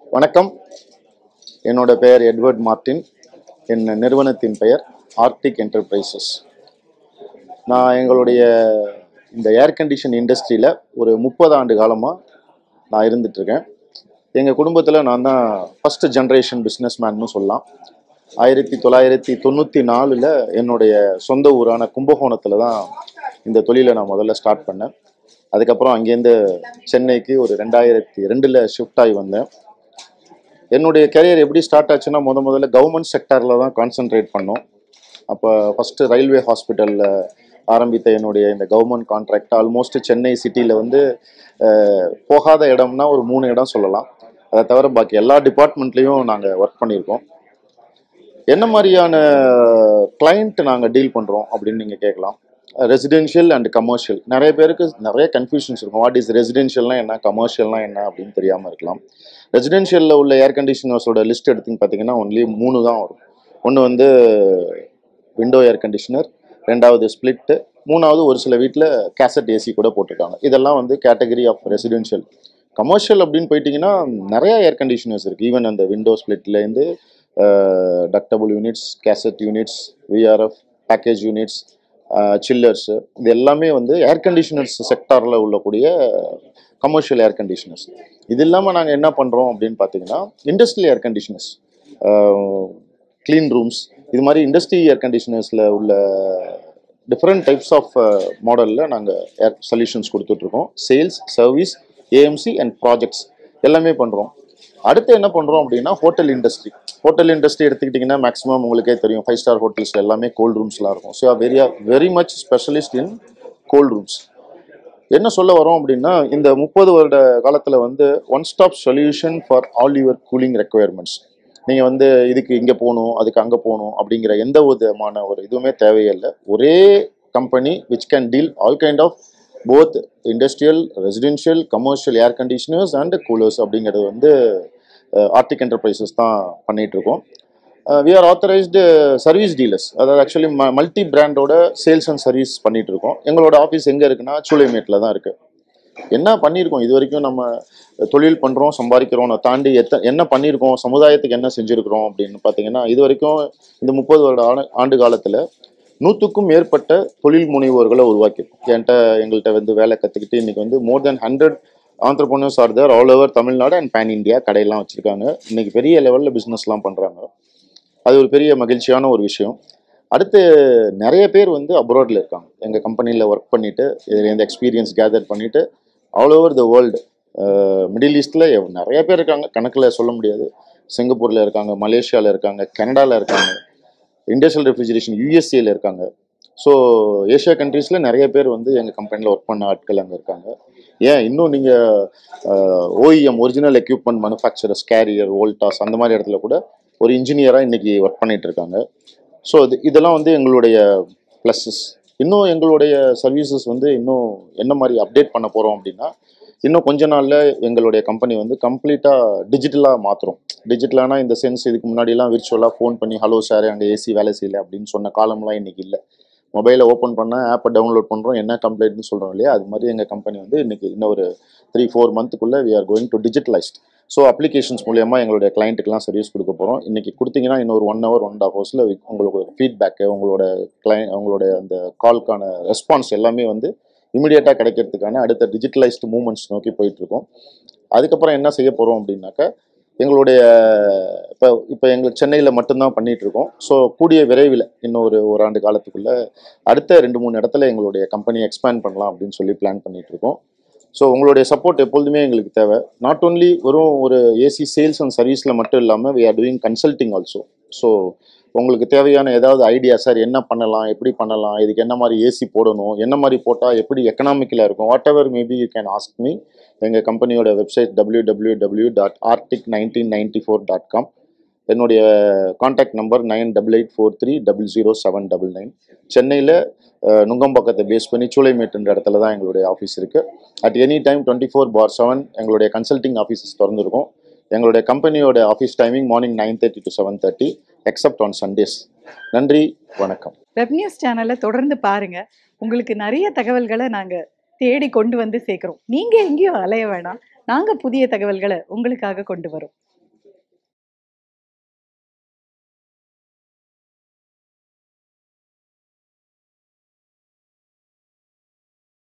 வணக்கம் என்னோட பெயர் எட்வர்ட் மார்ட்டின் என் நிறுவனத்தின் பெயர் ஆர்டிக் என்டர்பிரைசஸ் நான் எங்களுடைய இந்த ஏர் கண்டிஷன் இண்டஸ்ட்ரியில் ஒரு முப்பது ஆண்டு காலமாக நான் இருந்துகிட்ருக்கேன் எங்கள் குடும்பத்தில் நான் தான் ஃபஸ்ட்டு ஜென்ரேஷன் பிஸ்னஸ் மேன்னு சொல்லலாம் ஆயிரத்தி தொள்ளாயிரத்தி தொண்ணூற்றி நாலில் என்னுடைய சொந்த ஊரான கும்பகோணத்தில் தான் இந்த தொழிலை நான் முதல்ல ஸ்டார்ட் பண்ணேன் அதுக்கப்புறம் அங்கேருந்து சென்னைக்கு ஒரு ரெண்டாயிரத்தி ரெண்டில் ஷிஃப்ட் ஆகி வந்தேன் என்னுடைய கெரியர் எப்படி ஸ்டார்ட் ஆச்சுன்னா முத முதல்ல கவர்மெண்ட் செக்டாரில் தான் கான்சென்ட்ரேட் பண்ணோம் அப்போ ஃபஸ்ட்டு ரயில்வே ஹாஸ்பிட்டலில் ஆரம்பித்த என்னுடைய இந்த கவர்மெண்ட் கான்ட்ராக்ட் ஆல்மோஸ்ட் சென்னை சிட்டியில் வந்து அஹ், போகாத இடம்னா ஒரு மூணு இடம் சொல்லலாம் அதை தவிர பாக்கி எல்லா டிபார்ட்மெண்ட்லேயும் நாங்கள் ஒர்க் பண்ணியிருக்கோம் என்ன மாதிரியான கிளைண்ட் நாங்கள் டீல் பண்ணுறோம் அப்படின்னு நீங்கள் கேட்கலாம் ரெசிடென்ஷியல் அண்ட் கமர்ஷியல் நிறைய பேருக்கு நிறைய கன்ஃபியூஷன்ஸ் இருக்கும் வாட் இஸ் ரெசிடென்ஷியல்னா என்ன கமர்ஷியல்னா என்ன அப்படின்னு தெரியாமல் இருக்கலாம் ரெசிடென்ஷியலில் உள்ள ஏர் கண்டிஷனர்ஸோட லிஸ்ட் எடுத்துன்னு பார்த்தீங்கன்னா ஒன்லி மூணு தான் வரும் ஒன்று வந்து விண்டோ ஏர் கண்டிஷனர் ரெண்டாவது ஸ்பிளிட்டு மூணாவது ஒரு சில வீட்டில் கேசட் ஏசி கூட போட்டிருக்காங்க இதெல்லாம் வந்து கேட்டகரி ஆஃப் ரெசிடென்ஷியல் கமர்ஷியல் அப்படின்னு போயிட்டீங்கன்னா நிறைய ஏர் கண்டிஷனர்ஸ் இருக்குது ஈவன் அந்த விண்டோ ஸ்பிளிட்லேருந்து ductable units cassette units VRF package units chillers இது எல்லாமே வந்து ஏர் கண்டிஷனர்ஸ் செக்டாரில் உள்ளக்கூடிய கமர்ஷியல் ஏர் கண்டிஷனர்ஸ் இது இல்லாமல் நாங்கள் என்ன பண்ணுறோம் அப்படின்னு பார்த்தீங்கன்னா industrial air conditioners clean rooms இது மாதிரி இண்டஸ்ட்ரி ஏர் கண்டிஷனர்ஸில் உள்ள டிஃப்ரெண்ட் டைப்ஸ் ஆஃப் மாடலில் நாங்கள் ஏர் சொல்யூஷன்ஸ் கொடுத்துட்ருக்கோம் sales service AMC and projects எல்லாமே பண்ணுறோம் அடுத்து என்ன பண்ணுறோம் அப்படின்னா ஹோட்டல் இண்டஸ்ட்ரி ஹோட்டல் இண்டஸ்ட்ரி எடுத்துக்கிட்டிங்கன்னா மேக்ஸிமம் உங்களுக்கே தெரியும் ஃபைவ் ஸ்டார் ஹோட்டல்ஸில் எல்லாமே கோல்ட் ரூம்ஸ்லாம் இருக்கும் so very very much specialist in cold rooms என்ன சொல்ல வரோம் அப்படின்னா இந்த முப்பது வருட காலத்தில் வந்து one stop solution for all your cooling requirements நீங்கள் வந்து இதுக்கு இங்கே போகணும் அதுக்கு அங்கே போகணும் அப்படிங்கிற எந்த விதமான ஒரு இதுவுமே தேவையில்லை ஒரே company which can deal all kind of both industrial residential commercial air conditioners and coolers அப்படிங்கிறது வந்து ஆர்டிக் என்டர்பிரைசஸ் தான் பண்ணிட்டு இருக்கோம் we are authorised service dealers அதாவது ஆக்சுவலி மல்டி பிராண்டோட சேல்ஸ் அண்ட் சர்வீஸ் பண்ணிட்டு இருக்கோம் எங்களோட ஆஃபீஸ் எங்கே இருக்குன்னா சூளைமேட்டில் தான் இருக்கு என்ன பண்ணியிருக்கோம் இது வரைக்கும் நம்ம தொழில் பண்ணுறோம் சம்பாதிக்கிறோம் அதை தாண்டி எத்த என்ன பண்ணியிருக்கோம் சமுதாயத்துக்கு என்ன செஞ்சுருக்கிறோம் அப்படின்னு பார்த்தீங்கன்னா இது வரைக்கும் இந்த முப்பது வருட ஆண்டு ஆண்டு காலத்தில் நூற்றுக்கும் மேற்பட்ட தொழில் முனைவோர்களை உருவாக்கியிருக்கோம் என்கிட்ட எங்கள்கிட்ட வந்து வேலை கற்றுக்கிட்டு இன்னைக்கு வந்து more than hundred entrepreneurs are there all over Tamil Nadu and pan India கடையெல்லாம் வச்சுருக்காங்க இன்னைக்கு பெரிய லெவலில் பிஸ்னஸ்லாம் பண்ணுறாங்க அது ஒரு பெரிய மகிழ்ச்சியான ஒரு விஷயம் அடுத்து நிறைய பேர் வந்து அப்ராடில் இருக்காங்க எங்கள் கம்பெனியில் ஒர்க் பண்ணிவிட்டு இதுலேருந்து எக்ஸ்பீரியன்ஸ் கேதர் பண்ணிவிட்டு all over the world middle ஈஸ்டில் நிறைய பேர் இருக்காங்க கணக்கில் சொல்ல முடியாது சிங்கப்பூரில் இருக்காங்க மலேசியாவில் இருக்காங்க கனடாவில் இருக்காங்க இண்டஸ்ட்ரியல் ரெஃப்ரிஜரேஷன் யூஎஸ்ஏல இருக்காங்க ஸோ ஏஷியா கண்ட்ரீஸில் நிறைய பேர் வந்து எங்கள் கம்பெனியில் ஒர்க் பண்ண ஆட்கள் அங்கே இருக்காங்க ஏன் இன்னும் நீங்கள் OEM original equipment manufacturers Carrier Voltas அந்த மாதிரி இடத்துல கூட ஒரு இன்ஜினியராக இன்னைக்கு ஒர்க் பண்ணிட்டு இருக்காங்க ஸோ இது இதெல்லாம் வந்து எங்களுடைய ப்ளஸ்ஸஸ் இன்னும் எங்களுடைய சர்வீசஸ் வந்து இன்னும் என்ன மாதிரி அப்டேட் பண்ண போகிறோம் அப்படின்னா இன்னும் கொஞ்ச நாளில் எங்களுடைய கம்பெனி வந்து கம்ப்ளீட்டாக டிஜிட்டலாக மாற்றுறோம் டிஜிட்டலானா இந்த சென்ஸ் இதுக்கு முன்னாடிலாம் விர்ச்சுவலாக ஃபோன் பண்ணி ஹலோ சார் அங்கே ஏசி வேலை செய்யல அப்படின்னு சொன்ன காலம்லாம் இன்னைக்கு இல்லை மொபைலை ஓப்பன் பண்ணால் ஆப்பை டவுன்லோட் பண்ணுறோம் என்ன கம்ப்ளைண்ட்னு சொல்கிறோம் இல்லையா அது மாதிரி எங்கள் கம்பெனி வந்து இன்னைக்கு இன்னும் ஒரு த்ரீ ஃபோர் மந்த்துக்குள்ளே we are going to digitalised so applications மூலியமாக எங்களுடைய கிளைண்ட்டுக்கெலாம் சர்வீஸ் கொடுக்க போகிறோம் இன்றைக்கி கொடுத்தீங்கன்னா இன்னொரு ஒன் ஹவர் ஒன் ஹாஃப் ஹவர்ஸில் உங்களுக்கு ஃபீட்பேக்கு உங்களோட கிளைண்ட் உங்களோட அந்த கால்க்கான ரெஸ்பான்ஸ் எல்லாமே வந்து இமிடியேட்டாக கிடைக்கிறதுக்கான அடுத்த டிஜிட்டலைஸ்டு மூமெண்ட்ஸ் நோக்கி போயிட்டுருக்கோம் அதுக்கப்புறம் என்ன செய்ய போகிறோம் அப்படின்னாக்கா எங்களுடைய இப்போ இப்போ எங்கள் சென்னையில் மட்டும்தான் பண்ணிட்டு இருக்கோம் ஸோ கூடிய விரைவில் இன்னும் ஒரு ஒரு ஆண்டு காலத்துக்குள்ள அடுத்த ரெண்டு மூணு இடத்துல எங்களுடைய கம்பெனியை எக்ஸ்பேண்ட் பண்ணலாம் அப்படின்னு சொல்லி பிளான் பண்ணிட்டு இருக்கோம் ஸோ உங்களுடைய சப்போர்ட் எப்பொழுதுமே எங்களுக்கு தேவை நாட் ஓன்லி வெறும் ஒரு ஏசி சேல்ஸ் அண்ட் சர்வீஸில் மட்டும் இல்லாமல் we are doing consulting also so உங்களுக்கு தேவையான ஏதாவது ஐடியா சார் என்ன பண்ணலாம் எப்படி பண்ணலாம் இதுக்கு என்ன மாதிரி ஏசி போடணும் என்ன மாதிரி போட்டால் எப்படி எக்கனாமிக்கலாக இருக்கும் whatever maybe you can ask me எங்கள் கம்பெனியோட website W W W dot Arctic nineteen ninety four dot com என்னுடைய contact number nine double eight four three double zero seven double nine சென்னையில் நுங்கம்பாக்கத்தை பேஸ் பண்ணி சூளைமேட்டுன்ற இடத்துல தான் எங்களுடைய office இருக்குது at any time twenty four by seven எங்களுடைய consulting offices திறந்துருக்கும் எங்களுடைய கம்பெனியோட office timing morning nine thirty to seven thirty except on Sundays நன்றி வணக்கம் வெப் நியூஸ் சேனலை தொடர்ந்து பாருங்க உங்களுக்கு நிறைய தகவல்களை நாங்க தேடி கொண்டு வந்து சேர்க்கிறோம் நீங்க எங்கேயும் அலைய வேணாம் நாங்க புதிய தகவல்களை உங்களுக்காக கொண்டு வரோம்